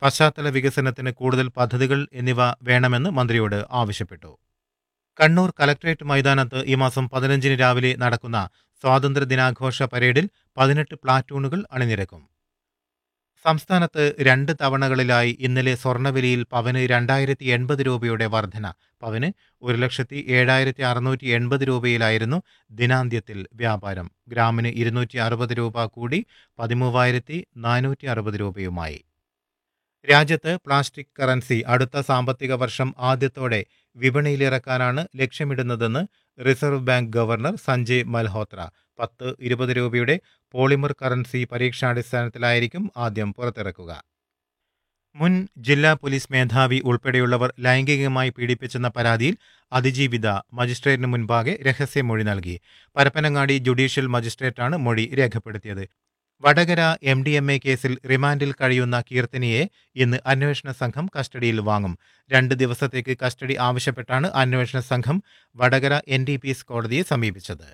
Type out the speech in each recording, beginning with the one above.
പശ്ചാത്തല വികസനത്തിന് കൂടുതൽ പദ്ധതികൾ എന്നിവ വേണമെന്ന് മന്ത്രിയോട് ആവശ്യപ്പെട്ടു കണ്ണൂർ കലക്ട്രേറ്റ് മൈതാനത്ത് ഈ മാസം പതിനഞ്ചിന് രാവിലെ നടക്കുന്ന സ്വാതന്ത്ര്യദിനാഘോഷ പരേഡിൽ പതിനെട്ട് പ്ലാറ്റൂണുകൾ അണിനിരക്കും സംസ്ഥാനത്ത് രണ്ട് തവണകളിലായി ഇന്നലെ സ്വർണ്ണവിലയിൽ പവന് രണ്ടായിരത്തി എൺപത് രൂപയുടെ വർധന പവന് ഒരു ലക്ഷത്തി ഏഴായിരത്തി അറുന്നൂറ്റി എൺപത് രൂപയിലായിരുന്നു ദിനാന്ത്യത്തിൽ വ്യാപാരം ഗ്രാമിന് ഇരുന്നൂറ്റി അറുപത് രൂപ കൂടി പതിമൂവായിരത്തി നാനൂറ്റി അറുപത് രൂപയുമായി രാജ്യത്ത് പ്ലാസ്റ്റിക് കറൻസി അടുത്ത സാമ്പത്തിക വർഷം ആദ്യത്തോടെ വിപണിയിലിറക്കാനാണ് ലക്ഷ്യമിടുന്നതെന്ന് reserve bank governor Sanjay Malhotra പത്ത് ഇരുപത് രൂപയുടെ പോളിമർ കറൻസി പരീക്ഷാടിസ്ഥാനത്തിലായിരിക്കും ആദ്യം പുറത്തിറക്കുക മുൻ ജില്ലാ പോലീസ് മേധാവി ഉൾപ്പെടെയുള്ളവർ ലൈംഗികമായി പീഡിപ്പിച്ചെന്ന പരാതിയിൽ അതിജീവിത മജിസ്ട്രേറ്റിന് മുൻപാകെ രഹസ്യമൊഴി നൽകി പരപ്പനങ്ങാടി ജുഡീഷ്യൽ മജിസ്ട്രേറ്റാണ് മൊഴി രേഖപ്പെടുത്തിയത് Vadakara M D M A കേസിൽ റിമാൻഡിൽ കഴിയുന്ന കീർത്തനിയെ ഇന്ന് അന്വേഷണ സംഘം കസ്റ്റഡിയിൽ വാങ്ങും രണ്ട് ദിവസത്തേക്ക് കസ്റ്റഡി ആവശ്യപ്പെട്ടാണ് അന്വേഷണ സംഘം Vadakara N D P S കോടതിയെ സമീപിച്ചത്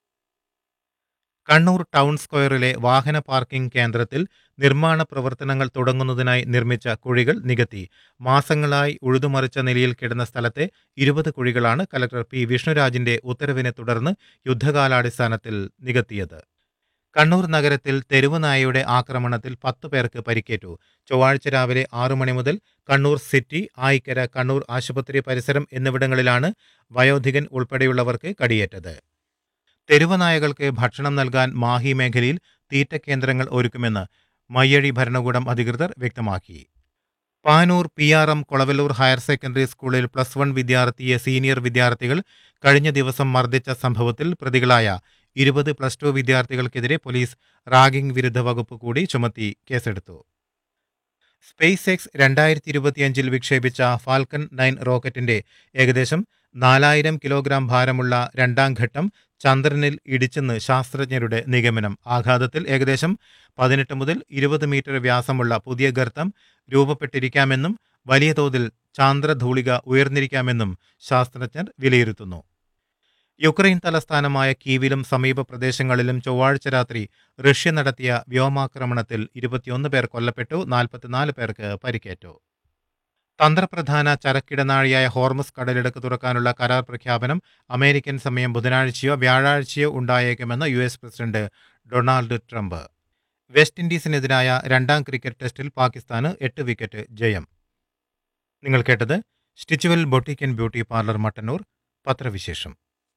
കണ്ണൂർ ടൗൺ സ്ക്വയറിലെ വാഹന പാർക്കിംഗ് കേന്ദ്രത്തിൽ നിർമ്മാണ പ്രവർത്തനങ്ങൾ തുടങ്ങുന്നതിനായി നിർമ്മിച്ച കുഴികൾ നികത്തി മാസങ്ങളായി ഉഴുതുമറിച്ച നിലയിൽ കിടന്ന സ്ഥലത്തെ ഇരുപത് കുഴികളാണ് കലക്ടർ പി വിഷ്ണുരാജിന്റെ ഉത്തരവിനെ തുടർന്ന് യുദ്ധകാലാടിസ്ഥാനത്തിൽ നികത്തിയത് കണ്ണൂർ നഗരത്തിൽ തെരുവ് നായയുടെ ആക്രമണത്തിൽ പത്ത് പേർക്ക് പരിക്കേറ്റു ചൊവ്വാഴ്ച രാവിലെ ആറു മണി മുതൽ കണ്ണൂർ സിറ്റി ആയിക്കര കണ്ണൂർ ആശുപത്രി പരിസരം എന്നിവിടങ്ങളിലാണ് വയോധികൻ ഉൾപ്പെടെയുള്ളവർക്ക് കടിയേറ്റത് തെരുവ് നായകൾക്ക് ഭക്ഷണം നൽകാൻ മാഹി മേഖലയിൽ തീറ്റ കേന്ദ്രങ്ങൾ ഒരുക്കുമെന്ന് മയ്യഴി ഭരണകൂടം അധികൃതർ വ്യക്തമാക്കി Panoor P R M Kolavallur higher secondary സ്കൂളിൽ പ്ലസ് വൺ വിദ്യാർത്ഥിയെ സീനിയർ വിദ്യാർത്ഥികൾ കഴിഞ്ഞ ദിവസം മർദ്ദിച്ച സംഭവത്തിൽ പ്രതികളായ ഇരുപത് പ്ലസ് ടു വിദ്യാർത്ഥികൾക്കെതിരെ പോലീസ് റാഗിംഗ് വിരുദ്ധ വകുപ്പ് കൂടി ചുമത്തി കേസെടുത്തു സ്പേസ് എക്സ് രണ്ടായിരത്തി ഇരുപത്തിയഞ്ചിൽ വിക്ഷേപിച്ച ഫാൽക്കൺ നയൻ റോക്കറ്റിന്റെ ഏകദേശം നാലായിരം കിലോഗ്രാം ഭാരമുള്ള രണ്ടാം ഘട്ടം ചന്ദ്രനിൽ ഇടിച്ചെന്ന് ശാസ്ത്രജ്ഞരുടെ നിഗമനം ആഘാതത്തിൽ ഏകദേശം പതിനെട്ട് മുതൽ ഇരുപത് മീറ്റർ വ്യാസമുള്ള പുതിയ ഗർത്തം രൂപപ്പെട്ടിരിക്കാമെന്നും വലിയ തോതിൽ ചാന്ദ്രധൂളിക ഉയർന്നിരിക്കാമെന്നും ശാസ്ത്രജ്ഞർ വിലയിരുത്തുന്നു യുക്രൈൻ തലസ്ഥാനമായ കീവിലും സമീപ പ്രദേശങ്ങളിലും ചൊവ്വാഴ്ച രാത്രി റഷ്യ നടത്തിയ വ്യോമാക്രമണത്തിൽ ഇരുപത്തിയൊന്ന് പേർ കൊല്ലപ്പെട്ടു നാൽപ്പത്തിനാല് പേർക്ക് പരിക്കേറ്റു തന്ത്രപ്രധാന ചരക്കിടനാഴിയായ ഹോർമസ് കടലിടുക്ക് തുറക്കാനുള്ള കരാർ പ്രഖ്യാപനം അമേരിക്കൻ സമയം ബുധനാഴ്ചയോ വ്യാഴാഴ്ചയോ ഉണ്ടായേക്കുമെന്ന് U S president Donald Trump West ഇൻഡീസിനെതിരായ രണ്ടാം ക്രിക്കറ്റ് ടെസ്റ്റിൽ പാകിസ്ഥാന് എട്ട് വിക്കറ്റ് ജയം നിങ്ങൾ കേട്ടത് Stitchwell boutique and beauty parlour Mattannur പത്രവിശേഷം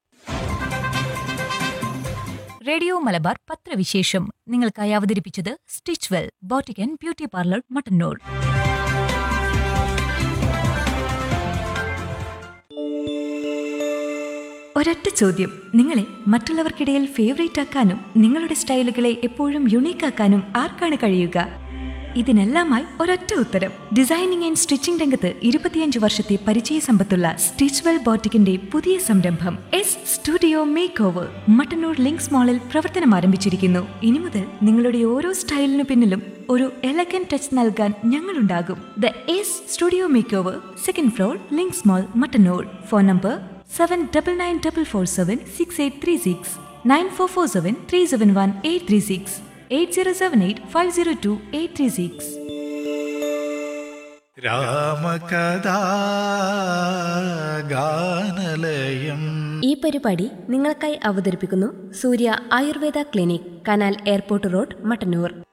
റേഡിയോ മലബാർ പത്രവിശേഷം നിങ്ങൾക്കായി അവതരിപ്പിച്ചത് stitch well boutique and beauty parlour Mattannur ഒരൊറ്റ ചോദ്യം നിങ്ങളെ മറ്റുള്ളവർക്കിടയിൽ ഫേവറേറ്റ് ആക്കാനും നിങ്ങളുടെ സ്റ്റൈലുകളെ എപ്പോഴും യുണീക്ക് ആക്കാനും ആർക്കാണ് കഴിയുക ഇതിനെല്ലാമായി ഒരൊറ്റ ഉത്തരം ഡിസൈനിങ് ആൻഡ് സ്റ്റിച്ചിംഗ് രംഗത്ത് ഇരുപത്തിയഞ്ച് വർഷത്തെ പരിചയ സമ്പത്തുള്ള സ്റ്റിച്ച്വെൽ ബോട്ടിക്കിന്റെ പുതിയ സംരംഭം S studio make over Mattannur links മാളിൽ പ്രവർത്തനം ആരംഭിച്ചിരിക്കുന്നു ഇനി മുതൽ നിങ്ങളുടെ ഓരോ സ്റ്റൈലിനു പിന്നിലും ഒരു എലഗൻ ടച്ച് നൽകാൻ ഞങ്ങളുണ്ടാകും the S studio make over second floor links mall Mattannur phone number seven double nine double four seven six eight three six nine four four seven three seven one eight three six eight zero seven eight five zero two eight three six രാമകഥാ ഗാനലയം ഈ പരിപാടി നിങ്ങൾക്കായി അവതരിപ്പിക്കുന്നു Surya Ayurveda clinic canal airport road Mattannur